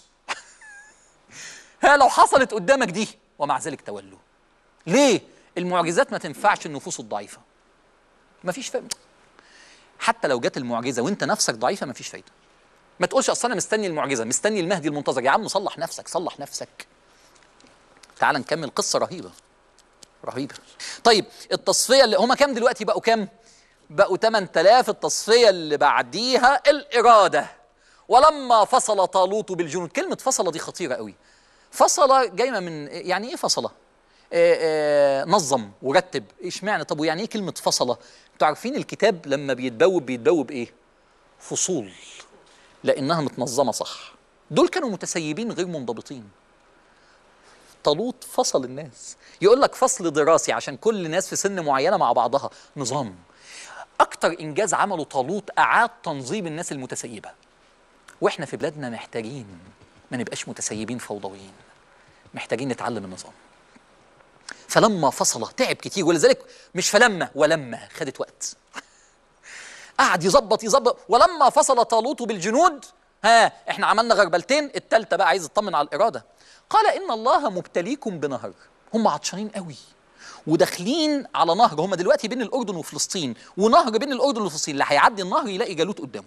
ها لو حصلت قدامك دي ومع ذلك تولوا ليه المعجزات ما تنفعش النفوس الضعيفه مفيش فايده حتى لو جت المعجزه وانت نفسك ضعيفه مفيش فايده ما تقولش اصل انا مستني المعجزه مستني المهدي المنتظر يا عم صلح نفسك صلح نفسك تعال نكمل قصه رهيبه رهيبه طيب التصفيه اللي هما كام دلوقتي بقوا كام بقوا 8000 التصفيه اللي بعديها الاراده ولما فصل طالوت بالجنود كلمه فصل دي خطيره قوي فصل جايه من يعني ايه فصل آه، آه، نظم ورتب ايش معنى طب ويعني ايه كلمه فصل انتوا عارفين الكتاب لما بيتبوب بيتبوب ايه فصول لانها متنظمه صح دول كانوا متسيبين غير منضبطين طالوت فصل الناس يقول لك فصل دراسي عشان كل الناس في سن معينه مع بعضها نظام اكتر انجاز عمله طالوت اعاد تنظيم الناس المتسيبه واحنا في بلادنا محتاجين ما نبقاش متسيبين فوضويين محتاجين نتعلم النظام فلما فصل تعب كتير ولذلك مش فلما ولما خدت وقت قعد يظبط يظبط ولما فصل طالوت بالجنود ها احنا عملنا غربلتين التالتة بقى عايز يطمن على الإرادة قال إن الله مبتليكم بنهر هم عطشانين قوي وداخلين على نهر هم دلوقتي بين الأردن وفلسطين ونهر بين الأردن وفلسطين اللي هيعدي النهر يلاقي جالوت قدامه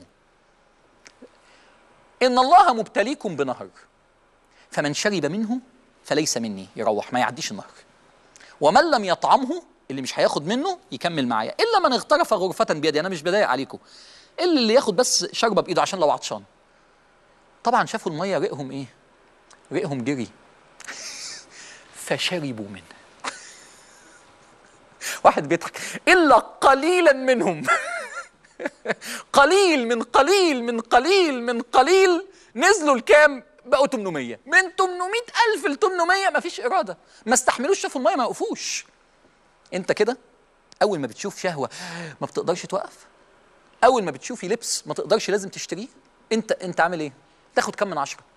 إن الله مبتليكم بنهر فمن شرب منه فليس مني يروح ما يعديش النهر ومن لم يطعمه اللي مش هياخد منه يكمل معايا الا من اغترف غرفه بيدي انا مش بضايق عليكم الا اللي ياخد بس شربه بايده عشان لو عطشان طبعا شافوا الميه ريقهم ايه ريقهم جري فشربوا منه واحد بيضحك الا قليلا منهم قليل من قليل من قليل من قليل نزلوا الكام بقوا 800 من 800 ألف ل 800 مفيش إرادة ما استحملوش شافوا المية ما وقفوش أنت كده أول ما بتشوف شهوة ما بتقدرش توقف أول ما بتشوفي لبس ما تقدرش لازم تشتريه أنت أنت عامل إيه؟ تاخد كم من عشرة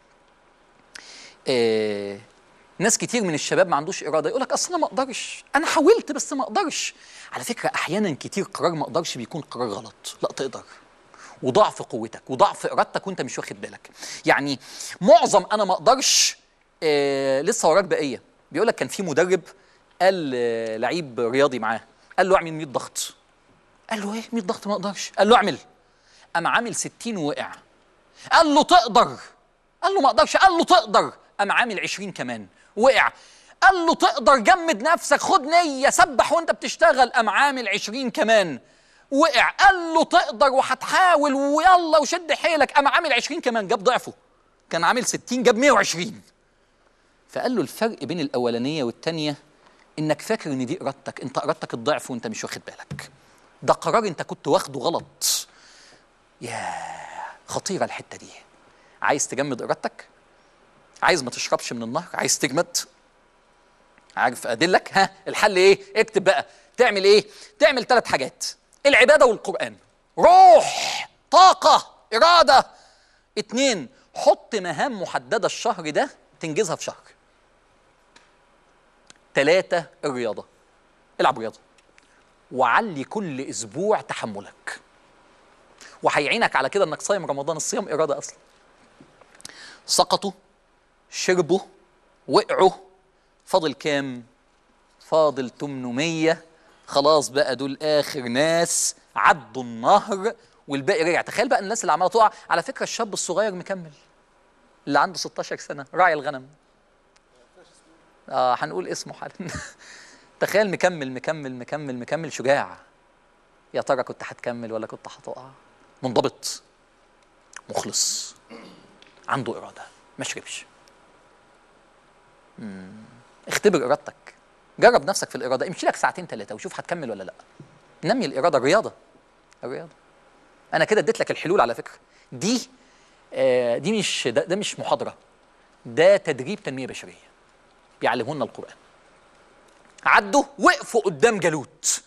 آه ناس كتير من الشباب ما عندوش إرادة يقول لك أصل أنا ما أقدرش أنا حاولت بس ما أقدرش على فكرة أحيانا كتير قرار ما أقدرش بيكون قرار غلط لا تقدر وضعف قوتك وضعف ارادتك وانت مش واخد بالك يعني معظم انا ما اقدرش آه لسه وراك بقيه بيقول لك كان في مدرب قال آه لعيب رياضي معاه قال له اعمل 100 ضغط قال له ايه 100 ضغط ما اقدرش قال له اعمل قام عامل 60 ووقع قال له تقدر قال له ما اقدرش قال له تقدر قام عامل 20 كمان وقع قال له تقدر جمد نفسك خد نيه سبح وانت بتشتغل قام عامل 20 كمان وقع قال له تقدر وهتحاول ويلا وشد حيلك قام عامل 20 كمان جاب ضعفه كان عامل 60 جاب 120 فقال له الفرق بين الاولانيه والثانيه انك فاكر ان دي ارادتك انت ارادتك الضعف وانت مش واخد بالك ده قرار انت كنت واخده غلط يا خطيره الحته دي عايز تجمد ارادتك عايز ما تشربش من النهر عايز تجمد عارف ادلك ها الحل ايه اكتب بقى تعمل ايه تعمل ثلاث حاجات العباده والقران روح طاقه اراده اتنين حط مهام محدده الشهر ده تنجزها في شهر تلاتة الرياضة العب رياضة وعلي كل أسبوع تحملك وهيعينك على كده انك صايم رمضان الصيام إرادة أصلا سقطوا شربوا وقعوا فاضل كام فاضل 800 خلاص بقى دول اخر ناس عدوا النهر والباقي رجع تخيل بقى الناس اللي عماله تقع على فكره الشاب الصغير مكمل اللي عنده 16 سنه راعي الغنم اه هنقول اسمه حالا تخيل مكمل مكمل مكمل مكمل شجاع يا ترى كنت هتكمل ولا كنت هتقع منضبط مخلص عنده اراده ما شربش مم. اختبر ارادتك جرب نفسك في الاراده امشي لك ساعتين ثلاثه وشوف هتكمل ولا لا نمي الاراده الرياضه الرياضه انا كده اديت لك الحلول على فكره دي آه دي مش ده, ده مش محاضره ده تدريب تنميه بشريه بيعلمونا القران عدوا وقفوا قدام جالوت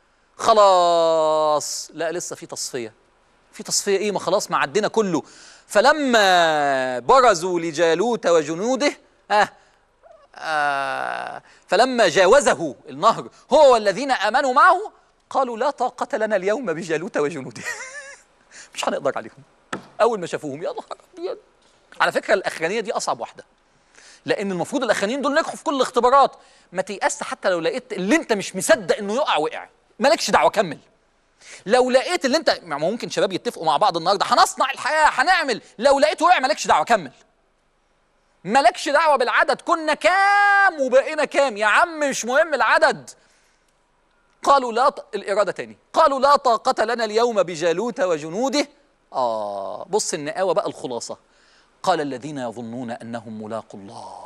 خلاص لا لسه في تصفيه في تصفيه ايه ما خلاص ما عدينا كله فلما برزوا لجالوت وجنوده ها آه فلما جاوزه النهر هو والذين امنوا معه قالوا لا طاقه لنا اليوم بجالوت وجنوده مش هنقدر عليهم اول ما شافوهم يا نهار ابيض على فكره الاخرانيه دي اصعب واحده لان المفروض الاخرانيين دول نجحوا في كل الاختبارات ما تيأس حتى لو لقيت اللي انت مش مصدق انه يقع وقع مالكش دعوه كمل لو لقيت اللي انت ما ممكن شباب يتفقوا مع بعض النهارده هنصنع الحياه هنعمل لو لقيت وقع مالكش دعوه كمل مالكش دعوه بالعدد كنا كام وبقينا كام يا عم مش مهم العدد قالوا لا ط... الاراده تاني قالوا لا طاقه لنا اليوم بجالوت وجنوده اه بص النقاوه بقى الخلاصه قال الذين يظنون انهم ملاقوا الله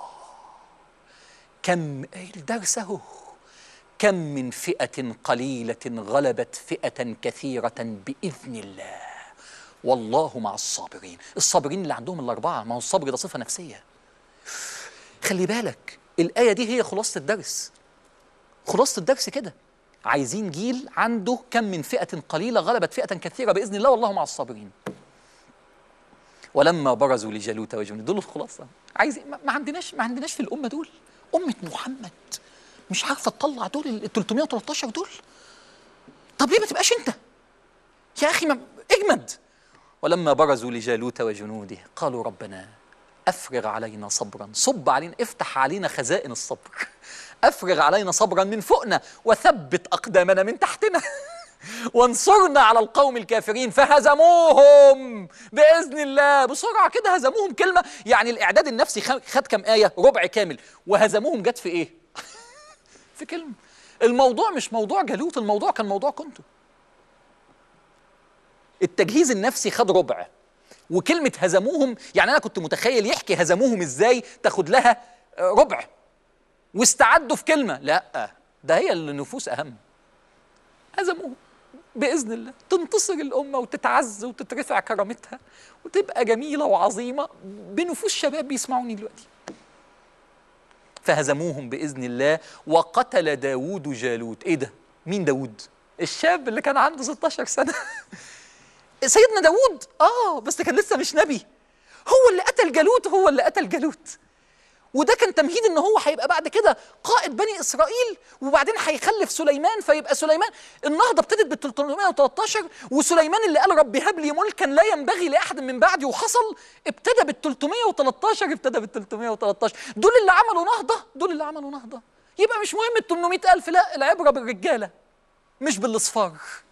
كم الدرس اهو كم من فئه قليله غلبت فئه كثيره باذن الله والله مع الصابرين الصابرين اللي عندهم الاربعه ما هو الصبر ده صفه نفسيه خلي بالك الايه دي هي خلاصه الدرس خلاصه الدرس كده عايزين جيل عنده كم من فئه قليله غلبت فئه كثيره باذن الله والله مع الصابرين ولما برزوا لجالوت وجنود دول الخلاصه عايز ما ما عندناش ما عندناش في الامه دول امه محمد مش عارفه تطلع دول ال 313 دول طب ليه ما تبقاش انت يا اخي ما اجمد ولما برزوا لجالوت وجنوده قالوا ربنا افرغ علينا صبرا صب علينا افتح علينا خزائن الصبر افرغ علينا صبرا من فوقنا وثبت اقدامنا من تحتنا وانصرنا على القوم الكافرين فهزموهم باذن الله بسرعه كده هزموهم كلمه يعني الاعداد النفسي خ- خد كام ايه ربع كامل وهزموهم جت في ايه في كلمه الموضوع مش موضوع جالوت الموضوع كان موضوع كنتوا التجهيز النفسي خد ربع وكلمه هزموهم يعني انا كنت متخيل يحكي هزموهم ازاي تاخد لها آه، ربع واستعدوا في كلمه لا ده هي النفوس اهم هزموهم باذن الله تنتصر الامه وتتعز وتترفع كرامتها وتبقى جميله وعظيمه بنفوس شباب بيسمعوني دلوقتي فهزموهم باذن الله وقتل داوود جالوت ايه ده مين داوود الشاب اللي كان عنده 16 سنه سيدنا داوود اه بس كان لسه مش نبي هو اللي قتل جالوت هو اللي قتل جالوت وده كان تمهيد ان هو هيبقى بعد كده قائد بني اسرائيل وبعدين هيخلف سليمان فيبقى سليمان النهضه ابتدت بال 313 وسليمان اللي قال رب هب لي ملكا لا ينبغي لاحد من بعدي وحصل ابتدى بال 313 ابتدى بال 313 دول اللي عملوا نهضه دول اللي عملوا نهضه يبقى مش مهم ال 800000 لا العبره بالرجاله مش بالاصفار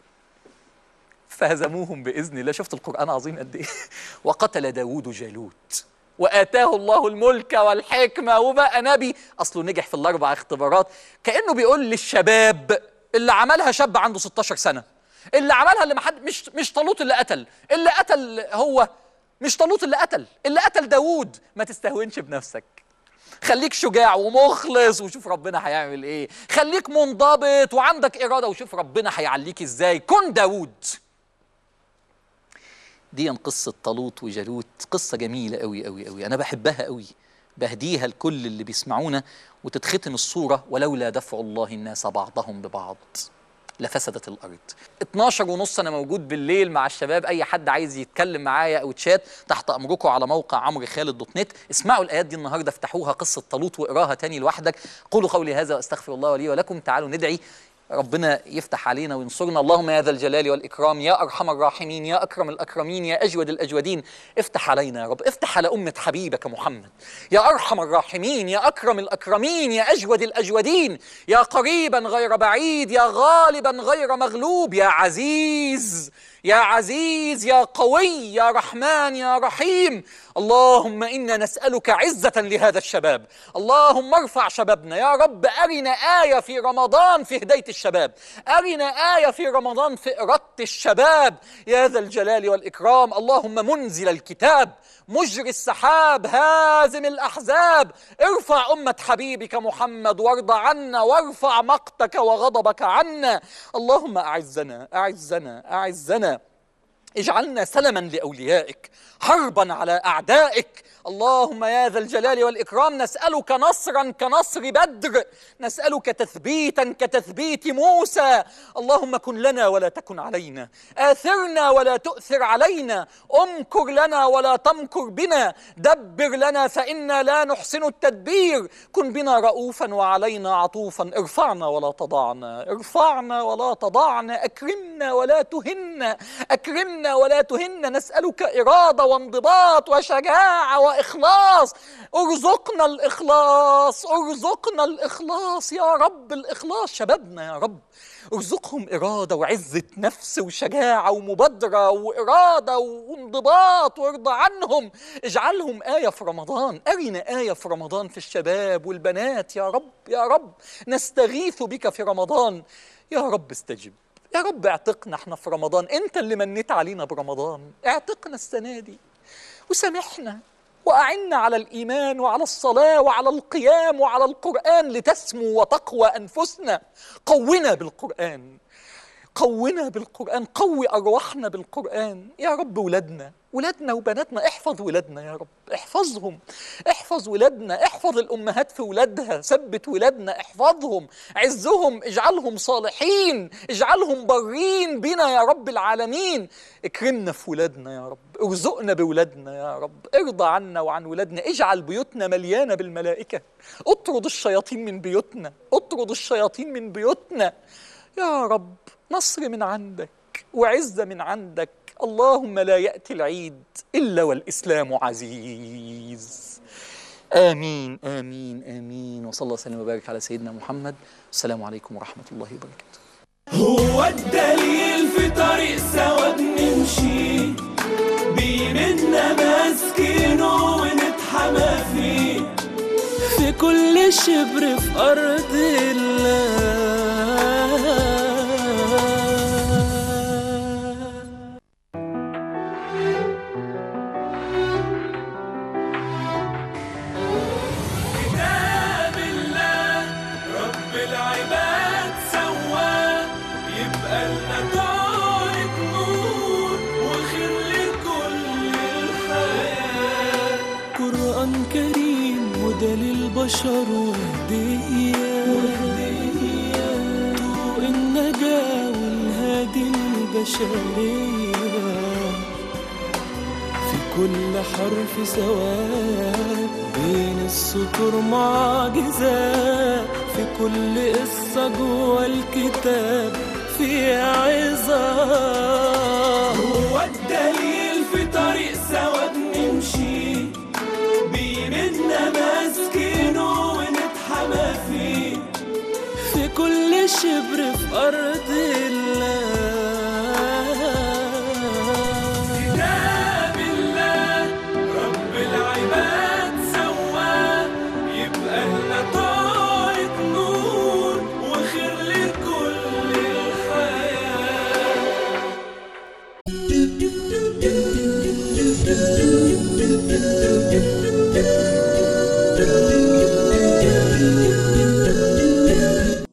فهزموهم باذن الله شفت القران عظيم قد ايه وقتل داوود جالوت واتاه الله الملك والحكمه وبقى نبي اصله نجح في الاربع اختبارات كانه بيقول للشباب اللي عملها شاب عنده 16 سنه اللي عملها اللي محد مش مش طالوت اللي قتل اللي قتل هو مش طالوت اللي قتل اللي قتل داوود ما تستهونش بنفسك خليك شجاع ومخلص وشوف ربنا هيعمل ايه خليك منضبط وعندك اراده وشوف ربنا هيعليك ازاي كن داوود دي قصة طالوت وجالوت قصة جميلة قوي قوي قوي أنا بحبها قوي بهديها لكل اللي بيسمعونا وتتختم الصورة ولولا دفع الله الناس بعضهم ببعض لفسدت الأرض 12 ونص أنا موجود بالليل مع الشباب أي حد عايز يتكلم معايا أو تشات تحت أمركم على موقع عمرو خالد دوت نت اسمعوا الآيات دي النهاردة افتحوها قصة طالوت واقراها تاني لوحدك قولوا قولي هذا وأستغفر الله لي ولكم تعالوا ندعي ربنا يفتح علينا وينصرنا اللهم يا ذا الجلال والإكرام يا أرحم الراحمين يا أكرم الأكرمين يا أجود الأجودين افتح علينا يا رب افتح على أمة حبيبك محمد يا أرحم الراحمين يا أكرم الأكرمين يا أجود الأجودين يا قريبا غير بعيد يا غالبا غير مغلوب يا عزيز يا عزيز يا قوي يا رحمن يا رحيم اللهم انا نسالك عزه لهذا الشباب اللهم ارفع شبابنا يا رب ارنا ايه في رمضان في هدايه الشباب ارنا ايه في رمضان في اراده الشباب يا ذا الجلال والاكرام اللهم منزل الكتاب مجري السحاب هازم الاحزاب ارفع امه حبيبك محمد وارض عنا وارفع مقتك وغضبك عنا اللهم اعزنا اعزنا اعزنا اجعلنا سلما لاوليائك حربا على اعدائك اللهم يا ذا الجلال والاكرام نسالك نصرا كنصر بدر نسالك تثبيتا كتثبيت موسى اللهم كن لنا ولا تكن علينا اثرنا ولا تؤثر علينا امكر لنا ولا تمكر بنا دبر لنا فانا لا نحسن التدبير كن بنا رؤوفا وعلينا عطوفا ارفعنا ولا تضعنا ارفعنا ولا تضعنا اكرمنا ولا تهنا اكرمنا ولا تهنا نسالك اراده وانضباط وشجاعه واخلاص ارزقنا الاخلاص ارزقنا الاخلاص يا رب الاخلاص شبابنا يا رب ارزقهم إرادة وعزة نفس وشجاعة ومبادرة وإرادة وانضباط وارضى عنهم اجعلهم آية في رمضان أرنا آية في رمضان في الشباب والبنات يا رب يا رب نستغيث بك في رمضان يا رب استجب يا رب اعتقنا احنا في رمضان انت اللي منيت علينا برمضان اعتقنا السنة دي وسامحنا وأعنا على الإيمان وعلى الصلاة وعلى القيام وعلى القرآن لتسمو وتقوى أنفسنا قونا بالقرآن قونا بالقرآن قوي أرواحنا بالقرآن يا رب ولادنا ولادنا وبناتنا احفظ ولادنا يا رب احفظهم احفظ ولادنا احفظ الأمهات في ولادها ثبت ولادنا احفظهم عزهم اجعلهم صالحين اجعلهم برين بنا يا رب العالمين اكرمنا في ولادنا يا رب ارزقنا بولادنا يا رب ارضى عنا وعن ولادنا اجعل بيوتنا مليانة بالملائكة اطرد الشياطين من بيوتنا اطرد الشياطين من بيوتنا يا رب نصر من عندك وعزة من عندك اللهم لا يأتي العيد إلا والإسلام عزيز آمين آمين آمين وصلى الله وسلم وبارك على سيدنا محمد السلام عليكم ورحمة الله وبركاته هو الدليل في طريق سوا بنمشي بيمنا ماسكينه ونتحمى فيه في كل شبر في أرض الله كتاب الله رب العباد سواه يبقى لنا طارق نور وخير لكل الحياة قرآن كريم وده للبشر وهدية طوق النجاة والهادي البشرية في كل حرف سواء بين السطور معجزات في كل قصة جوه الكتاب في عظات هو الدليل في طريق سوا بنمشي بيمنا ماسكينه ونتحمى فيه في كل شبر في أرض